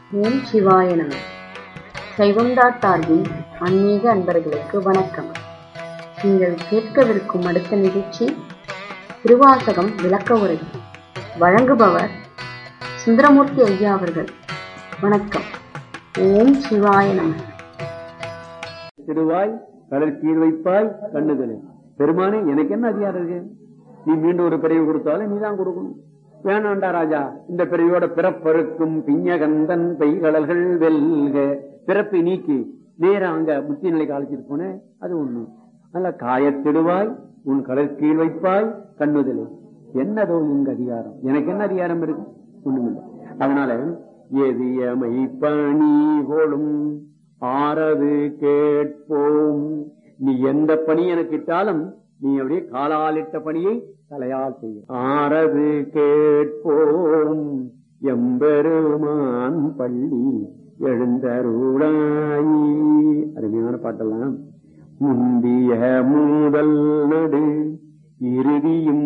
ஓம் சிவாய நம சைவந்தா சார்பின் ஆன்மீக அன்பர்களுக்கு வணக்கம் நீங்கள் கேட்கவிருக்கும் அடுத்த நிகழ்ச்சி திருவாசகம் விளக்க உரை வழங்குபவர் சுந்தரமூர்த்தி ஐயா அவர்கள் வணக்கம் ஓம் சிவாய நம திருவாய் கடல் கீழ் வைப்பாய் கண்ணுதலே பெருமானே எனக்கு என்ன அதிகாரம் இருக்கு நீ மீண்டும் ஒரு பிறவி கொடுத்தாலும் நீ தான் கொடுக்கணும் வேணாண்டா ராஜா இந்த பிறவியோட பிறப்பருக்கும் பிஞ்சகந்தன் பெய்கடல்கள் வெல்க பிறப்பை நீக்கி நேரா அங்க முத்தி நிலைக்கு அழைச்சிட்டு போனேன் அது ஒண்ணு நல்ல காயத்திடுவாய் உன் கடல் கீழ் வைப்பாய் கண்ணுதலே என்னதோ உங்க அதிகாரம் எனக்கு என்ன அதிகாரம் இருக்கு ஒண்ணுமில்லை அதனால எதியமை பணி கொளும் ஆறது கேட்போம் நீ எந்த பணி எனக்கு இட்டாலும் நீ அப்படியே காலாலிட்ட பணியை தலையால் செய்ய ஆறது கேட்போம் எம்பெருமான் பள்ளி எழுந்தருளாயி அருமையான பாட்டெல்லாம் முந்திய மூதல் நடு இறுதியும்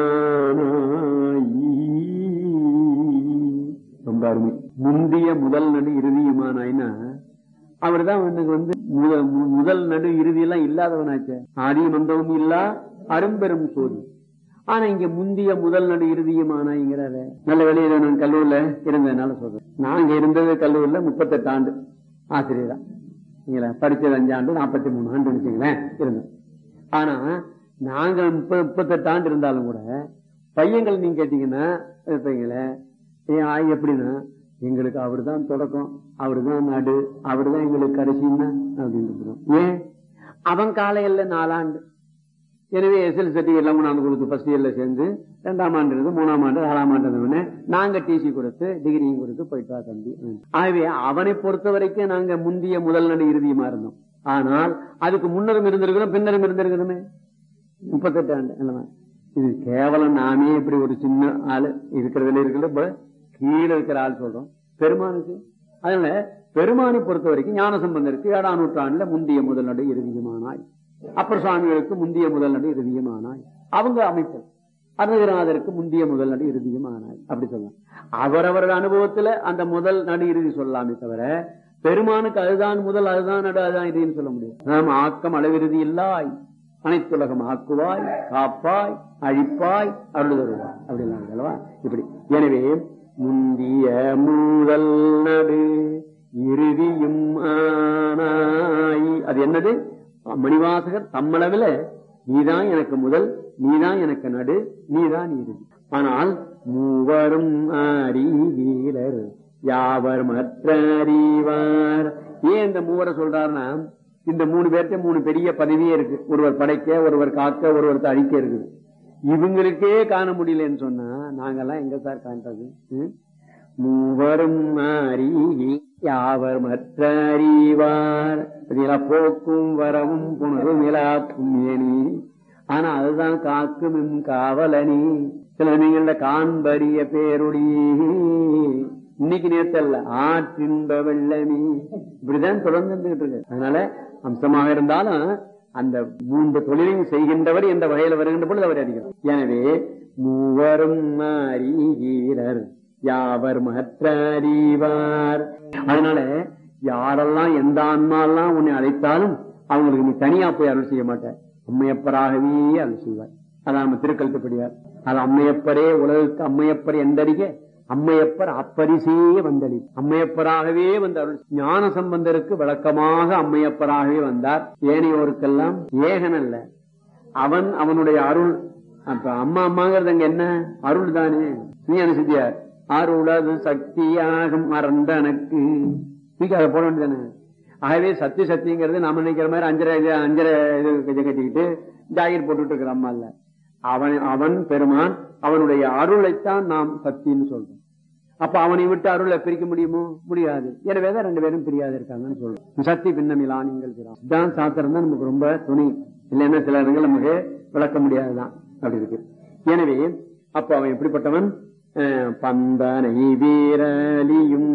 ஆனாயி ரொம்ப அருமை முந்திய முதல் நடு இறுதியுமானாய்னா அவர் தான் எனக்கு வந்து முத- மு- முதல் நடு இறுதி எல்லாம் இல்லாதவனாச்சே ஆதி மந்தமும் இல்லா அரும்பெரும் சோதி ஆனா இங்க முந்திய முதல் நடு இறுதியுமானாய்ங்கிறாரு நல்ல வேலையில நான் கல்லூரில இருந்ததுனால சொல்றேன் நாங்க இருந்தது கல்லூரில முப்பத்தெட்டு ஆண்டு ஆசிரியரா நீங்களா படிச்சது அஞ்சு ஆண்டு நாற்பத்தி மூணு ஆண்டு வச்சுங்களேன் இருந்தோம் ஆனா நாங்க முப்பது முப்பத்தெட்டு ஆண்டு இருந்தாலும் கூட பையங்கள் நீங்க கேட்டீங்கன்னா இருப்பீங்களே ஏன் ஆய் எப்படின்னா எங்களுக்கு அவர் தான் தொடக்கம் அவர் தான் நடு அவர் தான் எங்களுக்கு கடைசின்னா அப்படின்னு இருக்கிறோம். ஏன் அவன் காலையில நாலாண்டு எனவே எஸ்எல் சர்டிஃபிகேட் எல்லாம் கொண்டாந்து கொடுத்து ஃபர்ஸ்ட் இயர்ல சேர்ந்து ரெண்டாம் ஆண்டு இருந்து மூணாம் ஆண்டு நாலாம் ஆண்டு இருந்தவொடனே நாங்க டிசி கொடுத்து டிகிரியும் கொடுத்து போயிட்டு வா தம்பி ம். ஆகவே அவனை பொறுத்த வரைக்கும் நாங்க முந்திய முதல் நடு இறுதியுமா இருந்தோம் ஆனால் அதுக்கு முன்னரும் இருந்திருக்கிறோம் பின்னரும் இருந்திருக்கிறோமே முப்பத்தெட்டு ஆண்டு இல்லவா இது கேவலம் நாமே இப்படி ஒரு சின்ன ஆளு இருக்கிறதுல இருக்கிற இப்ப கீழே இருக்கிற ஆள் சொல்றோம் பெருமானுக்கு அதனால பெருமானை பொறுத்த வரைக்கும் ஞான சம்பந்தருக்கு ஏழாம் நூற்றாண்டுல முந்திய முதல் நடு இறுதியுமானாய் அப்பர் சுவாமிகளுக்கு முந்திய முதல் நடு இறுதியுமானாய் அவங்க அமைப்பு அருணகிரிநாதருக்கு முந்திய முதல் நடு இறுதியுமானாய் அப்படி சொல்லலாம் அவரவர்கள் அனுபவத்துல அந்த முதல் நடு இறுதி சொல்லலாமே தவிர பெருமானுக்கு அதுதான் முதல் அதுதான் நடு அதுதான் இறுதின்னு சொல்ல முடியும் நாம் ஆக்கம் அளவிறுதி இல்லாய் அனைத்துலகம் ஆக்குவாய் காப்பாய் அழிப்பாய் அருள் தருவாய் அப்படிலாம் அல்லவா இப்படி எனவே முந்திய முதல் நடு இறுதியும் ஆனாய் அது என்னது மணிவாசகர் தம்மளவில் நீதான் எனக்கு முதல் நீதான் எனக்கு நடு நீதான் இறுதி ஆனால் மூவரும் அறிவீரர் யாவர் மற்ற அறிவார் ஏன் இந்த மூவரை சொல்றாருன்னா இந்த மூணு பேர்ட்ட மூணு பெரிய பதவியே இருக்கு ஒருவர் படைக்க ஒருவர் காக்க ஒருவர் அழிக்க இருக்குது இவங்களுக்கே காண முடியலன்னு சொன்னா நாங்கெல்லாம் எங்க சார் காண்றது ம்? மூவரும் அறிவி யாவர் மற்ற அறிவார் பார்த்தீங்களா? போக்கும் வரவும் புணரும் நிலா புண்ணியனி ஆனா அதுதான் காக்கும் எம் காவலனி சில நீங்கள காண்பரிய பேருடி இன்னைக்கு நேத்தல்ல ஆற்றின்ப வெள்ளமி இப்படிதான் தொடர்ந்து இருந்துகிட்டு இருக்கு அதனால அம்சமாக இருந்தாலும் அந்த மூன்று தொழிலையும் செய்கின்றவர் என்ற வகையில் வருகின்ற பொழுது அவர் அறிகிறார் எனவே மூவரும் அறிவீரர் யாவர் மற்ற அறிவார் அதனால யாரெல்லாம் எந்த ஆன்மாலாம் உன்னை அழைத்தாலும் அவங்களுக்கு நீ தனியா போய் அருள் செய்ய மாட்ட அம்மையப்பராகவே அருள் செய்வார் அதான் நம்ம திருக்கழுத்துப்படியார் அது அம்மையப்பரே உலகுக்கு அம்மையப்பர் எந்தறிக அம்மையப்பர் அப்பரிசே வந்தளி அம்மையப்பராகவே வந்த அருள் ஞான சம்பந்தருக்கு விளக்கமாக அம்மையப்பராகவே வந்தார் ஏனையோருக்கெல்லாம் ஏகன் அல்ல அவன் அவனுடைய அருள் அப்ப அம்மா அம்மாங்கிறது அங்க என்ன அருள் தானே நீ சித்தியார் அருளது சக்தியாகும் மறந்தனக்கு தூக்கி அதை போட வேண்டியதானே ஆகவே சத்திய சத்தியங்கிறது நாம நினைக்கிற மாதிரி அஞ்சரை இது அஞ்சரை இது கஜ கட்டிக்கிட்டு ஜாகிர் போட்டுட்டு இருக்கிற அம்மா இல்ல அவன் அவன் பெருமான் அவனுடைய அருளைத்தான் நாம் சத்தின்னு சொல்றோம் அப்ப அவனை விட்டு அருளை பிரிக்க முடியுமோ முடியாது எனவேதான் ரெண்டு பேரும் பிரியாது இருக்காங்கன்னு சொல்றோம் சக்தி பின்னமிலா நீங்கள் தான் சாத்திரம் தான் நமக்கு ரொம்ப துணை இல்லைன்னா சில இடங்கள் நமக்கு விளக்க முடியாதுதான் அப்படி இருக்கு எனவே அப்ப அவன் எப்படிப்பட்டவன் அஹ், பந்தனை வீரலியும்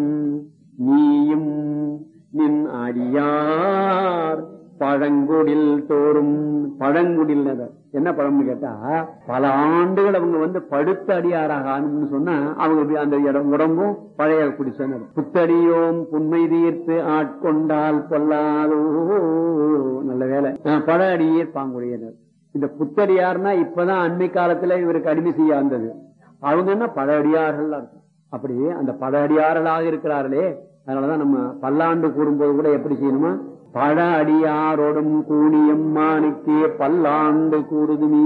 நீயும் நின் அடியார் பழங்குடில் தோறும் பழங்குடில் என்ன பழம்னு கேட்டா பல ஆண்டுகள் அவங்க வந்து படுத்த அடியாராக ஆகணும்னு சொன்னா அவங்க இப்படி அந்த இடம் உடம்பும் பழைய குடிசை புத்தடியோம் புண்மை தீர்த்து ஆட்கொண்டால் பொல்லாதோ நல்ல வேலை அஹ், பழ அடியீர் பாங்குடையனர் இந்த புத்தடியார்னா இப்பதான் அண்மை காலத்துல இவருக்கு அடிமை செய்ய வந்தது அவங்க என்ன பல அடியார்கள் அர்த்தம் அப்படி அந்த பல அடியார்களாக இருக்கிறார்களே அதனாலதான் நம்ம பல்லாண்டு கூறும்போது கூட எப்படி செய்யணுமா பழ அடியாரோடும் கூணியம்மானுக்கே பல்லாண்டு கூறுதுமீ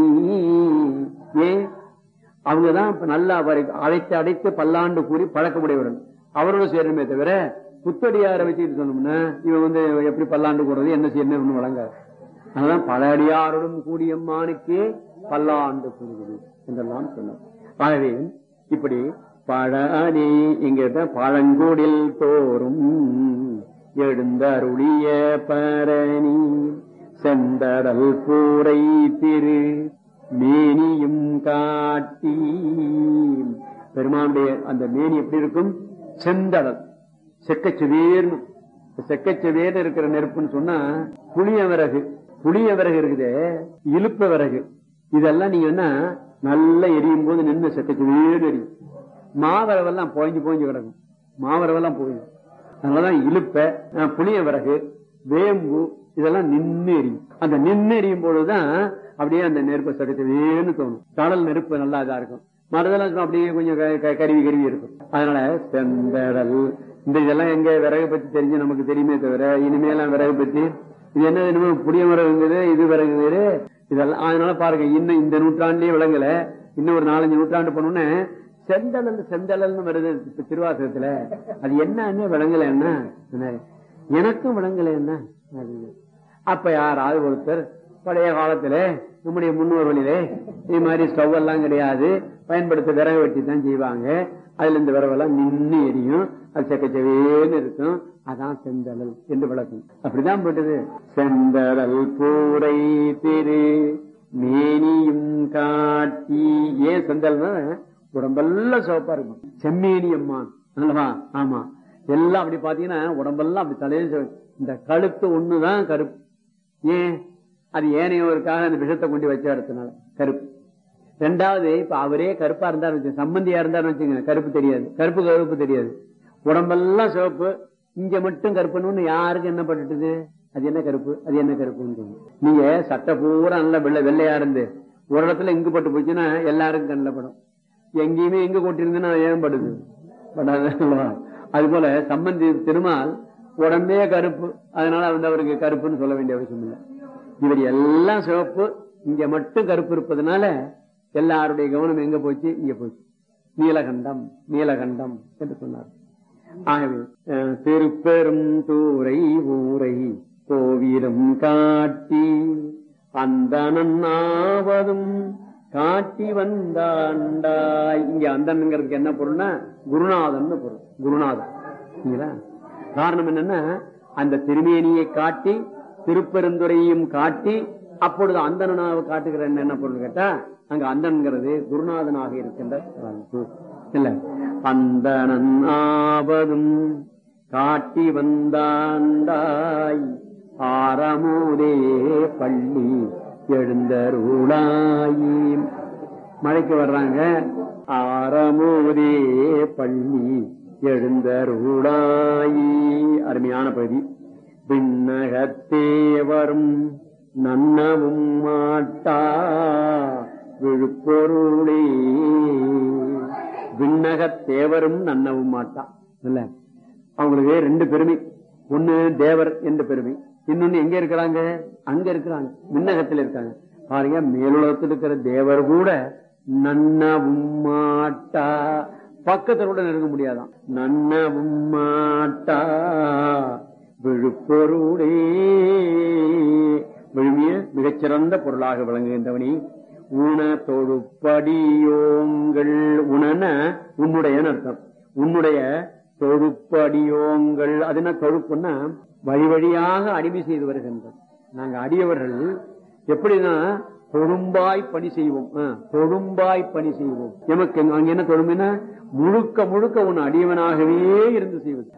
ஏன் அவங்கதான் இப்ப நல்லா அவரை அழைத்து அடைத்து பல்லாண்டு கூறி பழக்கமுடையவர்கள் அவரோட சேரணுமே தவிர புத்தடியாரை வச்சுட்டு சொன்னோம்னா இவன் வந்து எப்படி பல்லாண்டு கூடுறது என்ன செய்யணும் வழங்காது அதனால பல அடியாரோடும் கூடியம்மானுக்கே பல்லாண்டு கூறுகிறது என்றெல்லாம் சொன்னார் ஆகவே இப்படி பழனி இங்க பழங்குடில் தோறும் எழுந்தருளிய பரணி செந்தடல் கூரை திரு மேனியும் காட்டி பெருமானுடைய அந்த மேனி எப்படி இருக்கும் செந்தடல் செக்கச்சுவேர்னு செக்கச்சுவேர் இருக்கிற நெருப்புன்னு சொன்னா புளிய விறகு புளிய விறகு இருக்குதே இழுப்ப விறகு இதெல்லாம் நீங்க என்ன நல்லா எரியும் போது நின்று செக்கச்சுவேர் எரியும் மாவரவெல்லாம் போய்ஞ்சு போய்ஞ்சு கிடக்கும் மாவரவெல்லாம் போயிடும் அதனாலதான் இழுப்ப அஹ், புளிய விறகு வேம்பு இதெல்லாம் நின்று எரியும் அந்த நின்று எரியும் பொழுதுதான் அப்படியே அந்த நெருப்பை சடுக்கவேன்னு தோணும் கடல் நெருப்பு நல்லா இதா இருக்கும் மறுதெல்லாம் அப்படியே கொஞ்சம் க- க- கருவி கருவி இருக்கும் அதனால செந்தடல் இந்த இதெல்லாம் எங்க விறகு பத்தி தெரிஞ்சு நமக்கு தெரியுமே தவிர இனிமேலாம் விறகு பத்தி இது என்ன இனிமே புளிய விறகுங்குது இது விறகு வேறு இதெல்லாம் அதனால பாருங்க இன்னும் இந்த நூற்றாண்டுலயே விளங்கல இன்னும் ஒரு நாலஞ்சு நூற்றாண்டு போனோன்னு செந்தழல் செந்தழல்னு வருது இப்ப திருவாசகத்துல அது என்னன்னு விளங்கல என்ன எனக்கும் விளங்கல என்ன அது. அப்ப யாராவது ஒருத்தர் பழைய காலத்துல நம்முடைய முன்னோர்களிலே இது மாதிரி ஸ்டவ் எல்லாம் கிடையாது பயன்படுத்த விறகு வெட்டி தான் செய்வாங்க அதுல இந்த விறகெல்லாம் நின்னு எரியும் அது செக்கச்சவேன்னு இருக்கும் அதான் செந்தழல் என்று விளக்கும் அப்படிதான் போட்டது செந்தழல் பூரை திரு மேனியும் காட்டி ஏன் செந்தல்னா உடம்பெல்லாம் சிவப்பா இருக்கும் செம்மேனி அம்மான் அல்லவா ஆமா எல்லாம் அப்படி பாத்தீங்கன்னா உடம்பெல்லாம் அப்படி தலையில சிவ- இந்த கழுத்து ஒண்ணுதான் கருப்பு ஏன் அது ஏனையோருக்காக அந்த விஷத்தை கொண்டு வச்ச இடத்துனால கருப்பு ரெண்டாவது இப்ப அவரே கருப்பா இருந்தாரு வச்சு சம்பந்தியா இருந்தாரு வச்சுங்க கருப்பு தெரியாது கருப்பு கருப்பு தெரியாது உடம்பெல்லாம் சிவப்பு இங்க மட்டும் கருப்புன்னு யாருக்கு என்ன பட்டுட்டுது அது என்ன கருப்பு அது என்ன கருப்புன்னு தோணும். நீங்க சட்டை பூரா நல்ல வெள்ளை வெள்ளையா இருந்து ஒரு இடத்துல இங்கு பட்டு போச்சுன்னா எல்லாருக்கும் கண்ணில் படும் எங்கேயுமே எங்க கொட்டிருந்தேன்னா ஏன் படுது படாது அல்லவா? அது போல சம்பந்தி திருமால் உடம்பே கருப்பு அதனால வந்து அவருக்கு கருப்புன்னு சொல்ல வேண்டிய அவசியம் இல்லை இவர் எல்லாம் சிவப்பு இங்க மட்டும் கருப்பு இருப்பதனால எல்லாருடைய கவனம் எங்க போச்சு இங்க போச்சு நீலகண்டம் நீலகண்டம் என்று சொன்னார் ஆகவே அஹ், திருப்பெரும் தூரை ஊரை கோவிலும் காட்டி அந்தணன் ஆவதும் காட்டி வந்தாண்டாய் இங்க அந்தனுங்கிறதுக்கு என்ன பொருள்னா குருநாதன் பொருள் குருநாதன் சரிங்களா? காரணம் என்னன்னா அந்த திருமேனியை காட்டி திருப்பெருந்துறையும் காட்டி அப்பொழுது அந்தனாவை காட்டுகிற என்ன பொருள் கேட்டா அங்க அந்தன்கிறது குருநாதனாக இருக்கின்ற அமைப்பு. இல்ல அந்தணன் ஆவதும் காட்டி வந்தாண்டாய் ஆரமுதே பள்ளி எழுந்தருளாயி மழைக்கு வர்றாங்க ஆரமுதே பள்ளி எழுந்தருளாயி அருமையான பகுதி விண்ணகத்தே வரும் நன்னவும் மாட்டா விழுப்பொருளே விண்ணகத் தேவரும் நன்னவும் மாட்டா இல்ல அவங்களுக்கு ரெண்டு பெருமை ஒண்ணு தேவர் என்ற பெருமை இன்னொன்னு எங்க இருக்கிறாங்க அங்க இருக்கிறாங்க விண்ணகத்தில் இருக்காங்க பாருங்க மேலுலகத்தில் இருக்கிற தேவர் கூட நன்னவும் மாட்டா பக்கத்துல கூட நெருங்க முடியாதான் நன்னவும் மாட்டா விழுப்பொருளே விழுமிய மிகச்சிறந்த பொருளாக விளங்குகின்றவனி உண தொழுப்படியோங்கள் உணன உன்னுடைய அர்த்தம் உன்னுடைய தொழுப்படியோங்கள் அது என்ன தொழுப்புன்னா வழி வழியாக அடிமை செய்து வருகின்றோம் நாங்க அடியவர்கள் எப்படின்னா தொழும்பாய் பணி செய்வோம் ஆ, தொழும்பாய் பணி செய்வோம் எமக்கு அங்க என்ன தொழுமைனா முழுக்க முழுக்க உன் அடியவனாகவே இருந்து செய்வது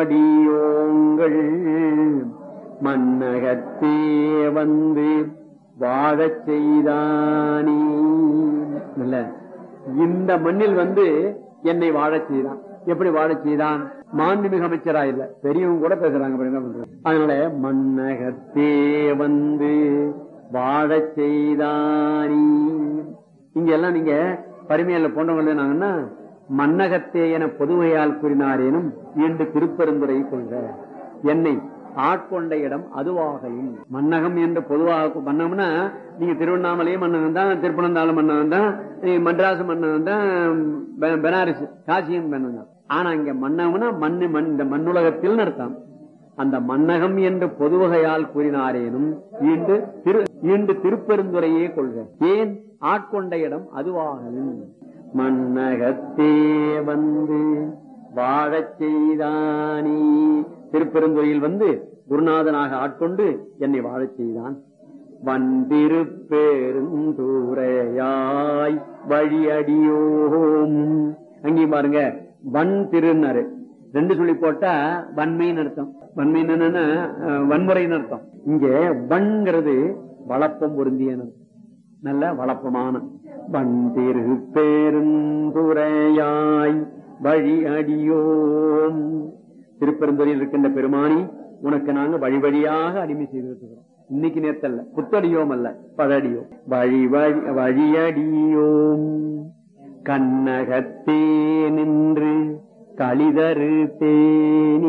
தொழுப்படியோங்கள் மன்னகத்தே வந்து வாழச் செய்தானே இல்ல இந்த மண்ணில் வந்து என்னை வாழச் செய்தான் எப்படி வாழச் செய்தான் மாண்புமிகு அமைச்சரா இல்ல பெரியவங்க கூட பேசுறாங்க அப்புறம் என்ன பண்றது? அதனால மன்னகத்தே வந்து வாழச் செய்தானே இங்க எல்லாம் நீங்க பரிமையில போன்றவங்க எழுதினாங்கன்னா மன்னகத்தே என பொதுவையால் கூறினாரேனும் ஈண்டு திருப்பெருந்துரை கொள்க என்னை ஆட்கொண்ட இடம் அதுவாகலும் மன்னகம் என்று பொதுவாக மன்னகம்னா நீங்க திருவண்ணாமலையும் மன்னகம் தான் திருப்பனந்தாளம் மன்னகம் தான் நீங்க மദ്രാസ് மன்னகம் தான் பெ- பெனாரஸ் காசியும் மன்னகம் தான் ஆனா இங்க மன்னகம்னா மண்ணு மண் இந்த மண்ணுலகத்தில் அர்த்தம் அந்த மன்னகம் என்று பொதுவகையால் கூறினாரேனும் ஈண்டு திரு ஈண்டு திருப்பெருந்துரையே கொள்க ஏன் ஆட்கொண்ட இடம் அதுவாகலும் மன்னகத்தே வந்து வாழச் செய்தானே திருப்பெருந்துறையில் வந்து குருநாதனாக ஆட்கொண்டு என்னை வாழச் செய்தான் வந்திருப்பெருந்தூரையாய் வழியடியோம் அங்கேயும் பாருங்க வன் திருன்னாரு ரெண்டு சொல்லி போட்டா வன்மைன்னு அர்த்தம் வன்மைன்னு என்னன்னா அஹ், வன்முறைன்னு அர்த்தம் இங்க வன்கிறது வளப்பம் பொருந்திய அர்த்தம். நல்ல வளப்பமான வந்திரு பெருந்துரையாய் வழி அடியோம் திருப்பெருந்துறையில் இருக்கின்ற பெருமானி உனக்கு நாங்க வழி வழியாக அடிமை செய்து இருக்கிறோம் இன்னைக்கு நேத்தல்ல புத்தடியோம் அல்ல பதடியோ வழி வழி வழியடியோம் கண்ணகத்தே நின்று களிதரு தேனி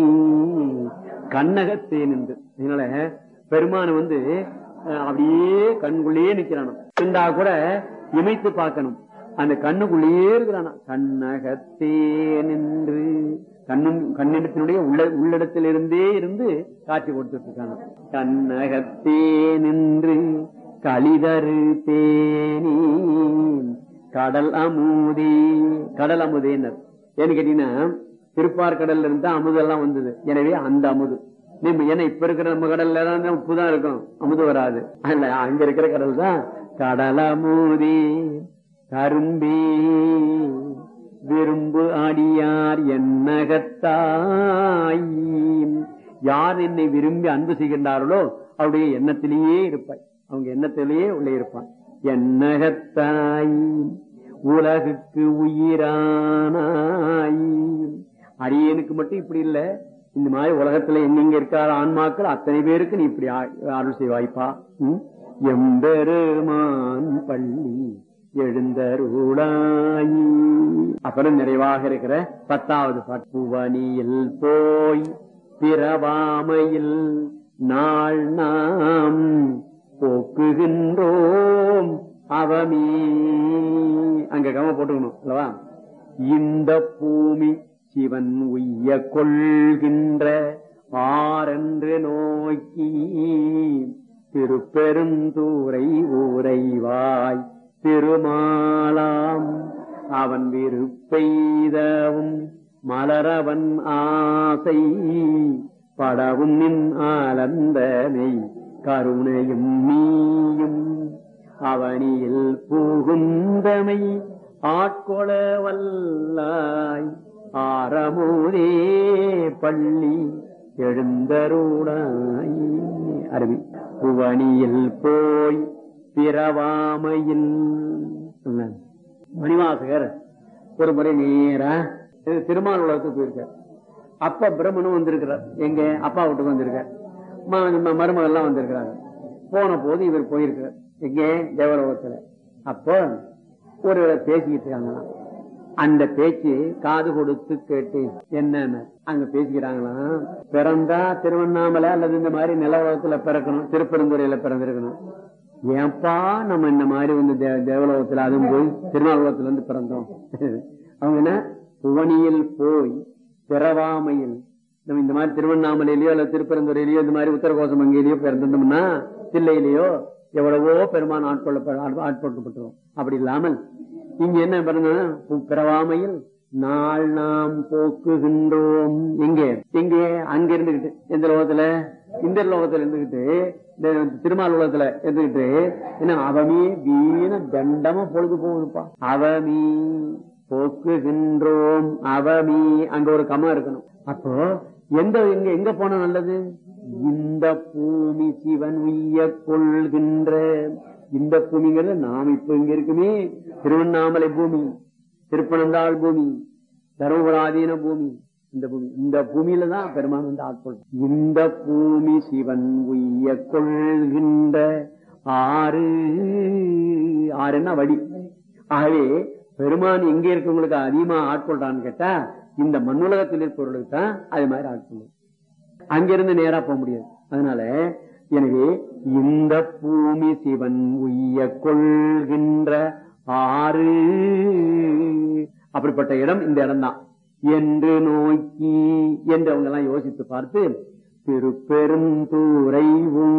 கண்ணகத்தே நின்று அதனால பெருமான் வந்து அஹ், அப்படியே கண்குள்ளேயே நிக்கிறானா இருந்தா கூட இமைத்து பார்க்கணும் அந்த கண்ணுக்குள்ளேயே இருக்கிறானா கண்ணகத்தே நின்று கண்ணும் கண்ணிடத்தினுடைய உள்ள உள்ளிடத்திலிருந்தே இருந்து காட்சி கொடுத்துட்டு இருக்காங்க கண்ணகத்தே நின்று களிதரு தேனி கடல் அமுதே கடல் அமுதேனர் ஏன்னு கேட்டீங்கன்னா திருப்பார் கடல்ல இருந்து அமுதெல்லாம் வந்தது எனவே அந்த அமுது நீங்க ஏன்னா இப்ப இருக்கிற நம்ம கடல்ல தான் உப்பு தான் இருக்கும் அமுது வராது அல்ல அங்க இருக்கிற கடல் தான் கடல் அமுதே கரும்பே விரும்பு அடியார் என்னகத்தாய் யார் என்னை விரும்பி அன்பு செய்கின்றார்களோ அவருடைய எண்ணத்திலேயே இருப்பாய் அவங்க எண்ணத்திலேயே உள்ளே இருப்பான் என்னகத்தாய் உலகுக்கு உயிரானாய் அரியனுக்கு மட்டும் இப்படி இல்ல இந்த மாதிரி உலகத்துல எங்கெங்க இருக்காத ஆன்மாக்கள் அத்தனை பேருக்கு நீ இப்படி ஆ- அருள் செய்வாய்ப்பா ம்? எம்பெருமான் பள்ளி எழுந்தருளாயி அப்புறம் நிறைவாக இருக்கிற பத்தாவது பாட்டு புவனியில் போய் பிறவாமையில் நாள் நாம் போக்குகின்றோம் அவமே அங்க கவனம் போட்டுக்கணும் அல்லவா இந்த பூமி சிவன் உய்ய கொள்கின்ற ஆரென்று நோக்கி திருப்பெருந்தூரை ஊரைவாய் திருமாலாம் அவன் விருப்பெய்தவும் மலரவன் ஆசை படவும் நின் ஆலந்தனை கருணையும் நீயும் அவனியில் புகுந்தமை ஆட்கொள வல்லாய் ஆரமுதே பள்ளி எழுந்தருளாய் அருவி புவனியில் போய் பிறவாமையில் சொன்னார். மணிவாசகர் ஒரு முறை நேரா திரு- திருமால் உலகத்துக்கு போயிருக்கார் அப்ப பிரம்மனும் வந்திருக்கிறார் எங்க அப்பா வீட்டுக்கு வந்திருக்கார் ம- ம- மருமகள்லாம் வந்திருக்கிறாங்க போன போது இவர் போயிருக்கிறார் எங்கே தேவலோகத்துல அப்போ ஒரு பேசிக்கிட்டு இருக்காங்களாம் அந்த பேச்சு காது கொடுத்து கேட்டு என்னன்னு அங்க பேசிக்கிறாங்களாம் பிறந்தா திருவண்ணாமலை அல்லது இந்த மாதிரி நிலவரத்துல பிறக்கணும் திருப்பெருந்துறையில பிறந்திருக்கணும் ஏன்பா நம்ம இந்த மாதிரி வந்து தே- தேவலோகத்துல அதுவும் போய் திருநாளுலகத்துல இருந்து பிறந்தோம் அவங்க என்ன புவனியில் போய் பிறவாமையில் நம்ம இந்த மாதிரி திருவண்ணாமலையிலயோ அல்லது திருப்பெருந்துறையிலயோ இந்த மாதிரி உத்தரகோசமங்கையிலயோ பிறந்திருந்தோம்னா தில்லையிலயோ எவ்வளவோ பெருமான் ஆட்கொள்ள ஆட்கொள்ளப்பட்டுரும் அப்படி இல்லாமல் இங்க என்ன பாருங்க பு- பிறவாமையில் நாள் நாம் போக்குகின்றோம் எங்கே எங்கே அங்க இருந்துகிட்டு எந்த லோகத்துல இந்த லோகத்துல இருந்துகிட்டு இந்த திருமால் உலகத்துல இருந்துகிட்டு என்ன அவமே வீண தண்டமா பொழுது போகுதுப்பா அவமீ போக்குகின்றோம் அவமீ அங்க ஒரு கமா இருக்கணும் அப்போ எந்த எங்க எங்க போனா நல்லது இந்த பூமி சிவன் உய்ய கொள்கின்ற இந்த பூமிங்கிறது நாம் இப்ப இங்க இருக்குமே திருவண்ணாமலை பூமி திருப்பனந்தாள் பூமி தருமபுராதீன பூமி இந்த பூமி இந்த பூமியில தான் பெருமான் வந்து ஆட்கொள் இந்த பூமி சிவன் உய்ய கொள்கின்ற ஆறு ஆறுன்னா வழி ஆகவே பெருமான் எங்க இருக்கவங்களுக்கு அதிகமா ஆட்கொள்றான்னு கேட்டா இந்த மண்ணுலகத்தில் இருப்பவர்களுக்கு தான் அது மாதிரி ஆட்கொள்ளும் அங்கிருந்து நேரா போக முடியாது அதனால எனவே இந்த பூமி சிவன் உய்ய கொள்கின்ற ஆறு அப்படிப்பட்ட இடம் இந்த இடம் தான் என்று நோக்கி என்று அவங்க எல்லாம் யோசித்து பார்த்து திருப்பெரும் தூரை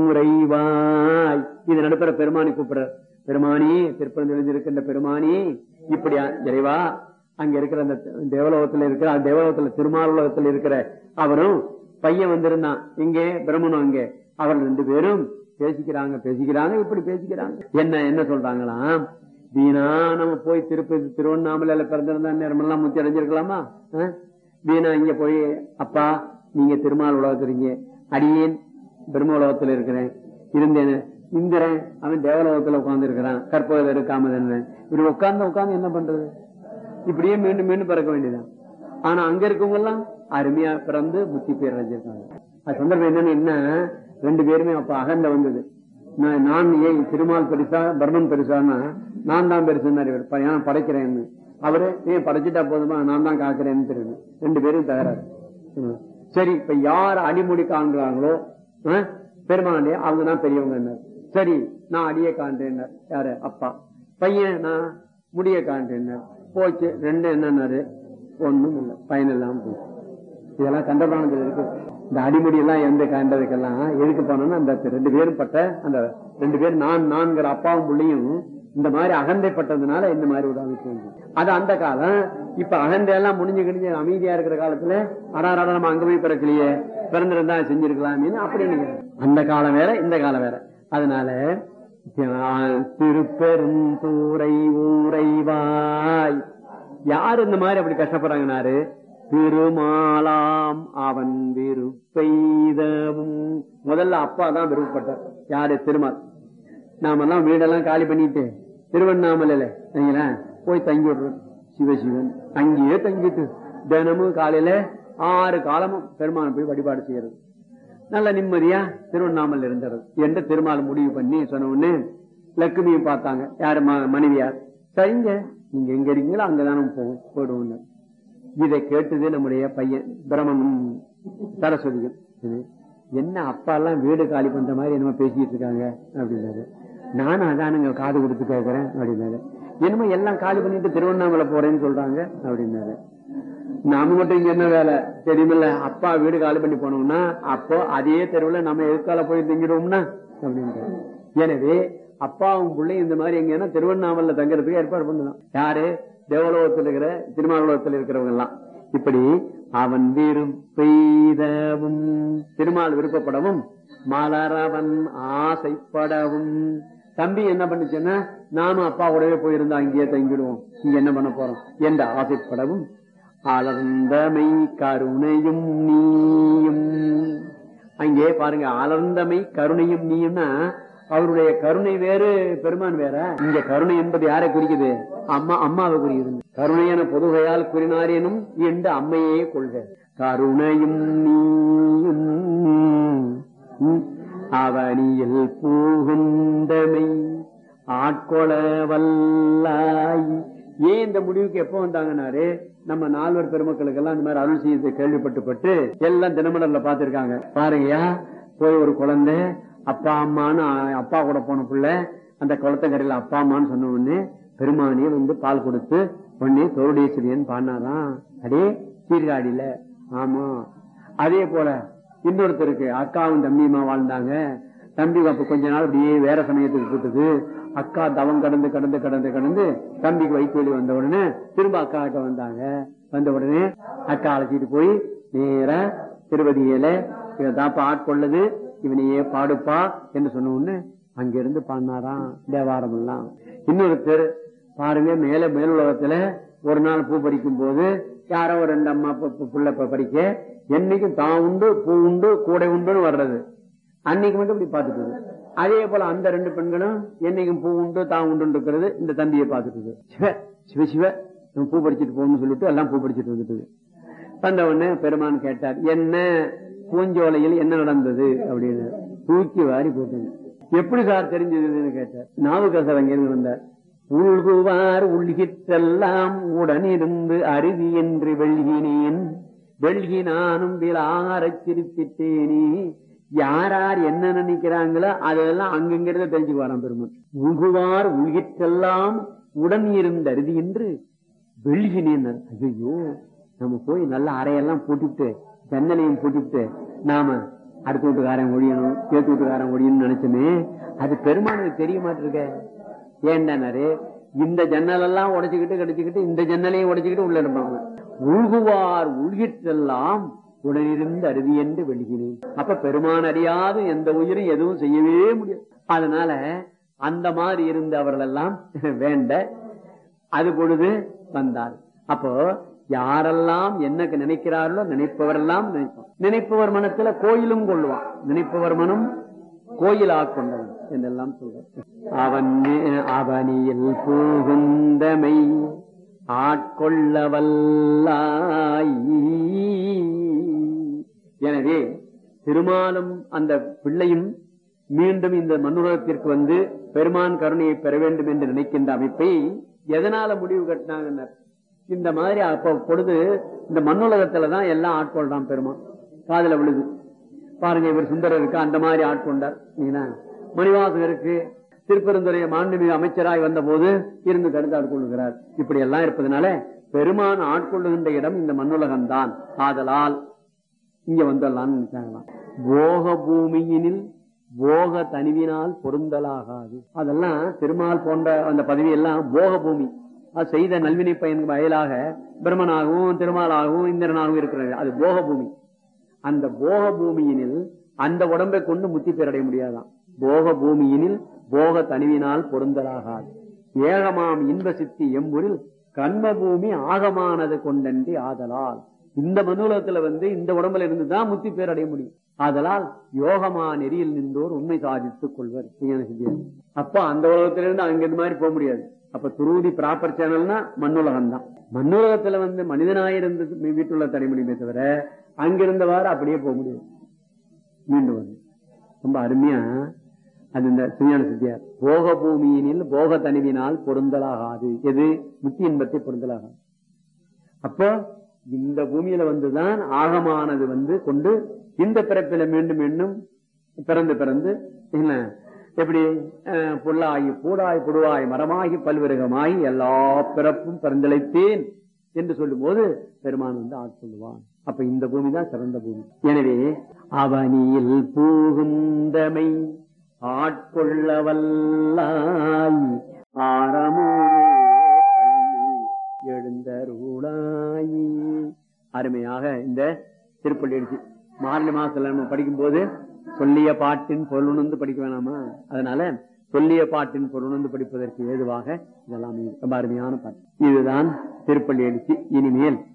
ஊரைவாய் இது நடுப்புற பெருமானி கூப்பிடுற பெருமானி திருப்பரம் இருக்கின்ற பெருமானி இப்படி இறைவா அங்க இருக்கிற அந்த தேவலோகத்துல இருக்கிற அந்த தேவலோகத்துல திருமாவளோகத்துல இருக்கிற அவரும் பையன் வந்திருந்தான் இங்கே பிரம்மனும் அங்கே அவர்கள் ரெண்டு பேரும் பேசிக்கிறாங்க பேசிக்கிறாங்க இப்படி பேசிக்கிறாங்க என்ன என்ன சொல்றாங்களாம் வீணா நம்ம போய் திருப்பதி திருவண்ணாமலையில பிறந்திருந்தா நேரமெல்லாம் முத்தி அடைஞ்சிருக்கலாமா அஹ்? வீணா இங்க போய் அப்பா நீங்க திருமால் உலகத்துறீங்க அடியேன் பிரம்ம உலகத்துல இருக்கிறேன் இருந்தேன் இந்திரன் அவன் தேவலோகத்துல உட்கார்ந்து இருக்கிறான் கற்பதில் இருக்காம இப்படி உட்கார்ந்து உட்கார்ந்து என்ன பண்றது இப்படியே மீண்டும் மீண்டும் பிறக்க வேண்டியதான் ஆனா அங்க இருக்கவங்க எல்லாம் அருமையா பிறந்து புத்தி பேர் அடைஞ்சிருக்காங்க அது சந்தர்ப்பம் என்னன்னு என்ன ரெண்டு பேருமே அப்ப அகண்ட வந்தது நான் நான் ஏன் திருமால் பெருசா பர்மன் பெருசான்னா நான் தான் பெருசுன்னாரு இவர் ப- ஏன் படைக்கிறேன்னு அவரு ஏன் படைச்சிட்டா போதுமா நான் தான் காக்கிறேன்னு தெரியுது ரெண்டு பேரும் தகராறு ம். சரி இப்ப யார் அடிமுடி காண்கிறாங்களோ ஆ, பெருமானே அவங்க தான் பெரியவங்க சரி நான் அடியை காண்றேன் யாரு அப்பா பையன் நான் முடிய காண்றேன் போச்சு ரெண்டு என்னன்னாரு ஒண்ணும் இல்லை பயன் இல்லாம போச்சு இதெல்லாம் கண்டபிராணத்தில் இருக்கு இந்த அடிமுடி எல்லாம் எந்த கண்டதுக்கெல்லாம் எதுக்கு போனோம்னா அந்த ரெண்டு பேரும் பட்ட அந்த ரெண்டு பேரும் நான் நான்கிற அப்பாவும் பிள்ளையும் இந்த மாதிரி அகந்தைப்பட்டதுனால இந்த மாதிரி ஒரு அமைப்பு வந்து அது அந்த காலம் இப்ப அகந்தை எல்லாம் முடிஞ்சு கிழிஞ்சு அமைதியா இருக்கிற காலத்துல அடாராட நம்ம அங்க போய் பிறக்கலையே பிறந்திருந்தா செஞ்சிருக்கலாமே அப்படின்னு அந்த காலம் வேற இந்த காலம் வேற அதனால திருப்பெருந்தூரை ஊரைவாய் யார் இந்த மாதிரி அப்படி கஷ்டப்படுறாங்கனாரு திருமாலாம் அவன் விருப்பெய்தவும் முதல்ல அப்பா தான் விருப்பப்பட்டார் யாரு திருமால் நாமெல்லாம் வீடெல்லாம் காலி பண்ணிட்டு திருவண்ணாமலையில சரிங்களா போய் தங்கி விடுறோம் சிவசிவன் அங்கேயே தங்கிட்டு தினமும் காலையில ஆறு காலமும் பெருமானை போய் வழிபாடு செய்யறது நல்ல நிம்மதியா திருவண்ணாமலை இருந்தது என்று திருமால் முடிவு பண்ணி சொன்ன உடனே லட்சுமியை பார்த்தாங்க யாரு ம- மனைவியார் சரிங்க நீங்க எங்க இருக்கீங்களோ அங்கதானே போவோம் போயிடுவோம் இதை கேட்டது நம்முடைய பையன் பிரமனும் சரஸ்வதியும் இது, என்ன அப்பா எல்லாம் வீடு காலி பண்ற மாதிரி என்னமோ பேசிட்டு இருக்காங்க அப்படின்னாரு நானும் அதானுங்க காது கொடுத்து கேட்கறேன் அப்படின்னாரு என்னமோ எல்லாம் காலி பண்ணிட்டு திருவண்ணாமலை போறேன்னு சொல்றாங்க அப்படின்னாரு நாம மட்டும் இங்க என்ன வேலை தெரியுமில்ல அப்பா வீடு காலி பண்ணி போனோம்னா அப்போ அதே தெருவுல நம்ம எதுக்கால போய் தங்கிடுவோம்னா அப்படின்ட்டு எனவே அப்பாவும் பிள்ளையும் இந்த மாதிரி எங்கன்னா திருவண்ணாமலை தங்கறதுக்கு ஏற்பாடு பண்ணுதான் யாரு தேவலோகத்தில் இருக்கிற திருமாவளோகத்தில் இருக்கிறவங்க எல்லாம் இப்படி அவன் விருப்பெய்தவும் திருமால் விருப்பப்படவும் மலரவன் ஆசைப்படவும் தம்பி என்ன பண்ணுச்சுன்னா நானும் அப்பா கூடவே போயிருந்தா அங்கேயே தங்கிடுவோம் இங்க என்ன பண்ண போறோம் என்று ஆசைப்படவும் அலர்ந்தமை கருணையும் நீயும் அங்கே பாருங்க அலர்ந்தமை கருணையும் நீயும்னா அவருடைய கருணை வேறு பெருமான் வேற இங்க கருணை என்பது யாரை குறிக்குது அம்மா அம்மாவை குறிக்குது கருணையான பொதுகையால் குறினாரேனும் என்று அம்மையே கொள்க கருணையும் நீயும் ம், அவனியில் பூகுந்தமை ஆட்கொள வல்லாய் ஏன் இந்த முடிவுக்கு எப்ப வந்தாங்கன்னாரு நம்ம நால்வர் பெருமக்களுக்கு எல்லாம் இந்த மாதிரி அருள் செய்து கேள்விப்பட்டு பட்டு எல்லாம் தினமலர்ல பாத்திருக்காங்க பாருங்கயா போய் ஒரு குழந்தை அப்பா அம்மான்னு அ- அப்பா கூட போன புள்ள அந்த குளத்தங்கரையில அப்பா அம்மான்னு சொன்ன உடனே பெருமானியே வந்து பால் கொடுத்து உடனே தோருடேஸ்வரியன் பாடினாராம் அடே சீர்காழியில ஆமா அதே போல இன்னொருத்தருக்கு அக்காவும் தம்பியுமா வாழ்ந்தாங்க தம்பி அப்ப கொஞ்ச நாள் அப்படியே வேற சமயத்துக்கு போட்டது அக்கா தவம் கடந்து கடந்து கடந்து கடந்து தம்பிக்கு வயிற்று வலி வந்த உடனே திரும்ப அக்கா கிட்ட வந்தாங்க வந்த உடனே அக்கா அழைச்சிட்டு போய் நேரா திருவதியில இவன் தாப்பா ஆட்கொள்ளது இவனையே பாடுப்பா என்று சொன்ன உடனே அங்கிருந்து பாடினாராம் தேவாரம் எல்லாம் இன்னொருத்தர் பாருங்க மேல மேல் உலகத்துல ஒரு நாள் பூ பறிக்கும் போது யாரோ ஒரு ரெண்டு அம்மா பு- பு- புள்ள ப- படிக்க என்னைக்கும் தான் உண்டு பூ உண்டு கூடை உண்டுன்னு வர்றது அன்னைக்கு மட்டும் இப்படி பார்த்துட்டு இருக்கு. அதே போல அந்த ரெண்டு பெண்களும் என்னைக்கும் பூ உண்டு தான் உண்டு இருக்கிறது இந்த தம்பியை பார்த்துட்டு இருக்கு. சிவ சிவ சிவ இவன் பூ படிச்சுட்டு போகணும்னு சொல்லிட்டு எல்லாம் பூ படிச்சுட்டு வந்துட்டு வந்த உடனே பெருமான் கேட்டார் என்ன பூஞ்சோலையில் என்ன நடந்தது அப்படின்னு தூக்கி வாரி போட்டது எப்படி சார் தெரிஞ்சதுன்னு கேட்டார் நாவுக்கரசர் அங்கிருந்து வந்தார் உள்குவார் உள்கிற்றெல்லாம் உடனிருந்து அருவி என்று வெள்கினேன் வெள்கி நானும் விழாரச் சிரித்திட்டேனே யாரார் என்ன நினைக்கிறாங்களோ அதெல்லாம் அங்கங்கிறத தெரிஞ்சுக்கு வரான் பெருமான் உள்குவார் உள்கிற்றெல்லாம் உடன் இருந்த அருதி என்று வெள்கினேன் ஐயோ நம்ம போய் நல்ல அறையெல்லாம் போட்டுவிட்டு ஜன்னலையும் போட்டுவிட்டு நாம அடுத்த வீட்டுக்காரன் ஒழியணும் கேத்து வீட்டுக்காரன் ஒழியணும்னு நினைச்சோமே அது பெருமானுக்கு தெரிய மாட்டிருக்க ஏண்டாரு இந்த ஜன்னல் எல்லாம் உடைச்சுக்கிட்டு கடிச்சுக்கிட்டு இந்த ஜன்னலையும் உடைச்சுக்கிட்டு உள்ள இருப்பாங்க உள்குவார் உள்கிற்றெல்லாம் உடனிருந்து அருதி என்று வெளிகிறேன் அப்ப பெருமான் அறியாது எந்த உயிரும் எதுவும் செய்யவே முடியாது அதனால அந்த மாதிரி இருந்த அவர்கள் எல்லாம் வேண்ட அது பொழுது வந்தார் அப்போ யாரெல்லாம் என்ன நினைக்கிறார்களோ நினைப்பவரெல்லாம் நினைப்பான் நினைப்பவர் மனத்துல கோயிலும் கொள்ளுவான் நினைப்பவர் மனம் கோயிலா கொண்டவன் என்றெல்லாம் சொல்ற அவன் அவனியில் புகுந்தமை ஆட்கொள்ள வல்லாய் எனவே திருமாலும் அந்த பிள்ளையும் மீண்டும் இந்த மண்ணுலகத்திற்கு வந்து பெருமான் கருணையை பெற வேண்டும் என்று நினைக்கின்ற அமைப்பை எதனால முடிவு கட்டினாங்க இந்த மாதிரி அப்ப பொழுது இந்த மண்ணுலகத்துலதான் எல்லாம் ஆட்கொள்றான் பெருமான் காதல விழுது பாருங்க இவர் சுந்தரருக்கு அந்த மாதிரி ஆட்கொண்டார் நீங்களா? மணிவாசகருக்கு திருப்பெருந்துறை மாண்புமிகு அமைச்சராய் வந்த போது இருந்து தடுத்து ஆட்கொள்ளுகிறார் இப்படி எல்லாம் இருப்பதனால பெருமான் ஆட்கொள்ளுகின்ற இடம் இந்த மண்ணுலகம் தான் ஆதலால் இங்க வந்துடலாம்னு நினைச்சாங்களாம் போக பூமியினில் போக தனிவினால் பொருந்தலாகாது அதெல்லாம் திருமால் போன்ற அந்த பதவி எல்லாம் போக பூமி அது செய்த நல்வினை பயன் வயலாக பிரம்மனாகவும் திருமாலாகவும் இந்திரனாகவும் இருக்கிறது அது போக பூமி அந்த போக பூமியினில் அந்த உடம்பை கொண்டு முத்தி பெறடைய முடியாதாம் போக பூமியினில் போக தனிவினால் பொருந்தலாகாது ஏகமாம் இன்ப சித்தி எம்பூரில் கண்ம பூமி ஆகமானது கொண்டன்றி ஆதலால் இந்த மனுலகத்துல வந்து இந்த உடம்புல இருந்துதான் முத்தி பேரடைய முடியும் ஆதலால் யோகமா நெறியில் நின்றோர் உண்மை சாதித்துக் கொள்வர் விஞ்ஞான சித்தியார். அப்ப அந்த உலகத்திலிருந்து அங்க இந்த மாதிரி போக முடியாது அப்ப துருதி ப்ராப்பர் சேனல்னா மண்ணுலகம் தான் மண்ணுலகத்துல வந்து மனிதனாயிருந்து வீட்டுள்ள தடை முடியுமே தவிர அங்கிருந்தவாறு அப்படியே போக முடியாது மீண்டும் வந்து ரொம்ப அருமையா அது இந்த சுஞான சித்தியார் போக பூமியினில் போக தனிவினால் பொருந்தலாகாது எது முத்தி இன்பத்தை பொருந்தலாகாது அப்போ இந்த பூமியில வந்துதான் ஆகமானது வந்து கொண்டு இந்த பிறப்பில மீண்டும் மீண்டும் பிறந்து பிறந்து என்ன எப்படி அஹ், புல்லாகி பூடாய் புடுவாய் மரமாகி பல்விருகமாய் எல்லா பிறப்பும் பிறந்தழைத்தேன் என்று சொல்லும் போது பெருமான் வந்து ஆட்கொள்ளுவான் அப்ப இந்த பூமி தான் சிறந்த பூமி எனவே அவனியில் பூகுந்தமை ஆட்கொள்ள வல்லாய் ஆரமோ எழுந்தருளாயி அருமையாக இந்த திருப்பள்ளி அடிச்சு மார்கழி மாசத்துல நம்ம படிக்கும் போது சொல்லிய பாட்டின் பொருளுணர்ந்து படிக்க வேணாமா அதனால சொல்லிய பாட்டின் பொருளுணர்ந்து படிப்பதற்கு ஏதுவாக இதெல்லாம் ரொம்ப அருமையான பாட்டு இதுதான் திருப்பள்ளி அடிச்சு இனிமேல்